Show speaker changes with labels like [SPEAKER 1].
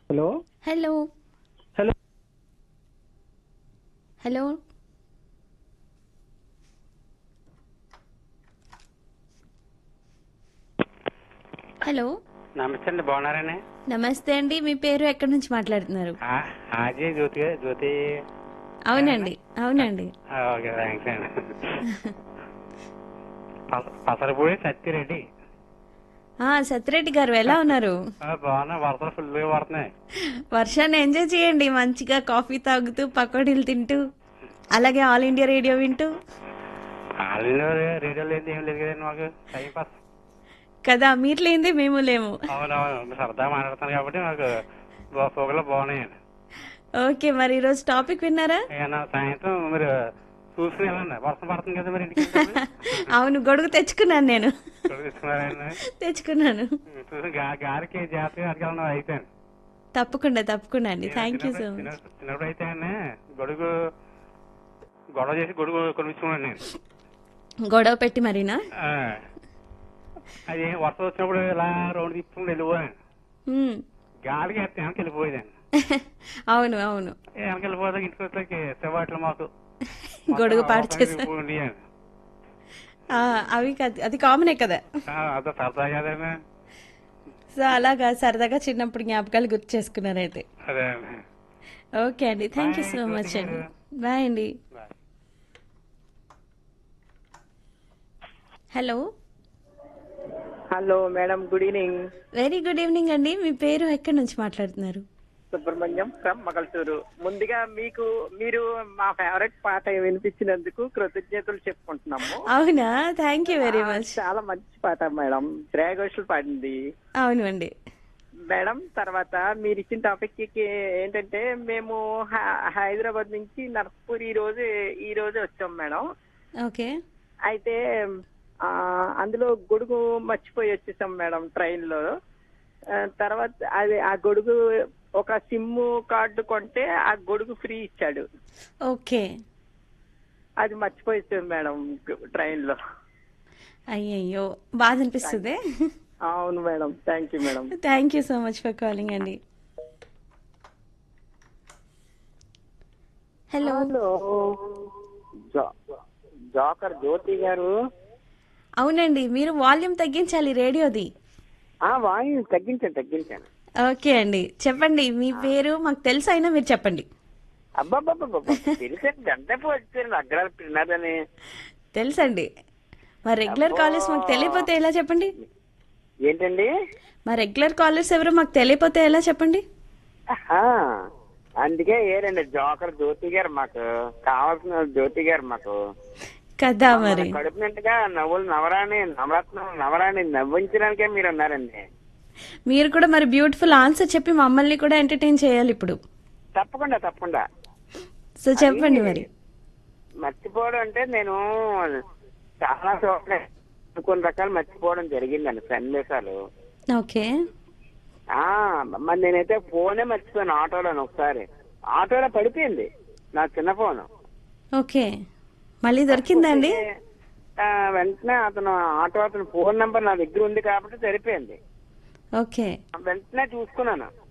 [SPEAKER 1] Hello
[SPEAKER 2] hello
[SPEAKER 1] hello
[SPEAKER 2] hello hello
[SPEAKER 3] నమస్తే అండి బాగున్నారండి
[SPEAKER 2] నమస్తే అండి మీ పేరు ఎక్కడి నుంచి మాట్లాడుతున్నారు
[SPEAKER 3] ఆ, హాజీ జ్యోతి జ్యోతి
[SPEAKER 2] అవునండి అవునండి
[SPEAKER 3] ఆ, ఓకే థ్యాంక్స్ అండి పస- పసరపూడి సత్యరెడ్డి
[SPEAKER 2] ఆ సత్యరెడ్డి గారు ఎలా ఉన్నారు
[SPEAKER 3] ఆ, బాగున్నా వరదలు ఫుల్గా పడుతున్నాయి
[SPEAKER 2] వర్షాన్ని ఎంజాయ్ చేయండి మంచిగా కాఫీ తాగుతూ పకోడీలు తింటూ అలాగే ఆల్ ఇండియా రేడియో వింటూ
[SPEAKER 3] ఆన్లైన్లో రేడియోలో ఏంది ఏం లేదు కదండి మాకు టైం పాస్
[SPEAKER 2] కదా మీరు లేనిదే మేము లేము
[SPEAKER 3] అవునవును సరదా మాట్లాడుతాను కాబట్టి మాకు ఫోగలో బాగున్నాయండి
[SPEAKER 2] ఓకే మరి ఈరోజు టాపిక్ విన్నారా
[SPEAKER 3] ఏమన్నా సాయంత్రం మీరు చూసుకుని వెళ్ళండి వర్షం పడుతుంది కదా మరి ఇంటికి వెళ్తే.
[SPEAKER 2] అవును గొడుగు తెచ్చుకున్నాను నేను
[SPEAKER 3] ఇక్కడ తీసుకున్నారండి
[SPEAKER 2] తెచ్చుకున్నాను
[SPEAKER 3] చూసి గా- గారికి జాతర అడగలను అయిపోయాను
[SPEAKER 2] తప్పకుండా తప్పకుండా అండి థ్యాంక్ యూ సో మచ్
[SPEAKER 3] చిన్న- చిన్నప్పుడు అయితే అండి గొడుగు గొడవ చేసి గొడుగు కొనిపించుకున్నాను నేను
[SPEAKER 2] గొడవ పెట్టి మరీనా
[SPEAKER 3] ఆ. అది వర్షం వచ్చినప్పుడు ఇలా రౌండ్ తిప్పుకుని వెళ్ళిపోయాను
[SPEAKER 2] మ్మ్.
[SPEAKER 3] గాలికి ఎత్తే వెనక్కి వెళ్ళిపోయేదాన్ని
[SPEAKER 2] అవును అవును
[SPEAKER 3] వెనక్కి వెళ్ళిపోతే ఇంటికి వచ్చేకి శివాట్లు మాకు
[SPEAKER 2] గొడుగు
[SPEAKER 3] మొత్తం
[SPEAKER 2] పాడు
[SPEAKER 3] అవతలకి
[SPEAKER 2] చేసా
[SPEAKER 3] తిప్పుకుండియాను.
[SPEAKER 2] ఆ, అవి కద- అది కామనే కదా
[SPEAKER 3] ఆ, అదో సరదా కదండి
[SPEAKER 2] సో అలాగా సరదాగా చిన్నప్పుడు జ్ఞాపకాలు గుర్తు చేసుకున్నారు అయితే
[SPEAKER 3] అదే అండి
[SPEAKER 2] ఓకే అండి thank you
[SPEAKER 3] Bye,
[SPEAKER 2] so
[SPEAKER 3] Jyothi
[SPEAKER 2] much అండి
[SPEAKER 3] గారు.
[SPEAKER 2] బాయ్ అండి
[SPEAKER 3] bye.
[SPEAKER 2] Hello
[SPEAKER 1] hello madam good evening
[SPEAKER 2] very good evening అండి మీ పేరు ఎక్కడి నుంచి మాట్లాడుతున్నారు
[SPEAKER 1] సుబ్రహ్మణ్యం ఫ్రమ్ మగల్తూరు ముందుగా మీకు మీరు మా ఫేవరెట్ పాట వినిపించినందుకు కృతజ్ఞతలు చెప్పుకుంటున్నాము
[SPEAKER 2] అవునా థ్యాంక్ యూ వెరీ మచ్
[SPEAKER 1] చాలా మంచి పాట మేడం శ్రేయ ఘోషల్ పాడింది
[SPEAKER 2] అవును అండి
[SPEAKER 1] మేడం తర్వాత మీరు ఇచ్చిన టాపిక్ కి ఏంటంటే మేము హై- హైదరాబాద్ నుంచి నర్పూర్ ఈ రోజు ఈ రోజు వచ్చాం మేడం
[SPEAKER 2] ఓకే
[SPEAKER 1] అయితే ఆ, అందులో గొడుగు మర్చిపోయి వచ్చేసాం మేడం ట్రైన్ లో ఆ, తర్వాత అది ఆ గొడుగు ఒక సిమ్ కార్డు కొంటే ఆ గొడుగు ఫ్రీ ఇచ్చాడు
[SPEAKER 2] ఓకే
[SPEAKER 1] అది మర్చిపోయి వచ్చాం మేడం ట్రైన్ లో
[SPEAKER 2] అయ్యయ్యో బాధ అనిపిస్తుంది
[SPEAKER 1] అవును madam thank you madam
[SPEAKER 2] thank you so much for calling అండి హలో
[SPEAKER 1] జోకర్ జ్యోతి గారు
[SPEAKER 2] అవునండి మీరు వాల్యూమ్ తగ్గించాలి రేడియోది
[SPEAKER 1] ఆ వాయు తగ్గించాను తగ్గించాను
[SPEAKER 2] ఓకే అండి చెప్పండి మీ పేరు మాకు తెలుసు అయినా మీరు చెప్పండి
[SPEAKER 1] అబ్బాబ్బాబ్బా తెలిసండి ఎంతసేపు వచ్చారు అగ్రాలు తిన్నారని
[SPEAKER 2] తెలుసండి మా రెగ్యులర్ కాలర్స్ మాకు తెలియపోతే ఎలా చెప్పండి
[SPEAKER 1] ఏంటండి
[SPEAKER 2] మా రెగ్యులర్ కాలర్స్ ఎవరో మాకు తెలియపోతే ఎలా చెప్పండి
[SPEAKER 1] ఆహా, అందుకే ఏరండి జోకర్ జ్యోతి గారు మాకు కావాల్సిన జ్యోతి గారు మాకు
[SPEAKER 2] కదా మరి
[SPEAKER 1] మన కడుపు నిండుగా నవ్వులు నవరాణి నవరత్నం నవరాణి నవ్వించడానికే మీరు ఉన్నారండి
[SPEAKER 2] మీరు కూడా మరి బ్యూటిఫుల్ ఆన్సర్ చెప్పి మమ్మల్ని కూడా ఎంటర్టైన్ చేయాలి ఇప్పుడు
[SPEAKER 1] తప్పకుండా తప్పకుండా
[SPEAKER 2] సో చెప్పండి మరి
[SPEAKER 1] మర్చిపోవడం అంటే నేను చాలా చోట్ల కొన్ని రకాలు మర్చిపోవడం జరిగిందండి సన్నివేశాలు
[SPEAKER 2] ఓకే
[SPEAKER 1] ఆ మరి నేనైతే ఫోనే మర్చిపోయాను ఆటోలోని ఒకసారి ఆటోలో పడిపోయింది నా చిన్న ఫోను
[SPEAKER 2] ఓకే మళ్ళీ దొరికిందా అండి
[SPEAKER 1] ఆ, వెంటనే అతను ఆటో అతను ఫోన్ నంబర్ నా దగ్గర ఉంది కాబట్టి సరిపోయింది
[SPEAKER 2] ఓకే
[SPEAKER 1] వెంటనే చూసుకున్నాను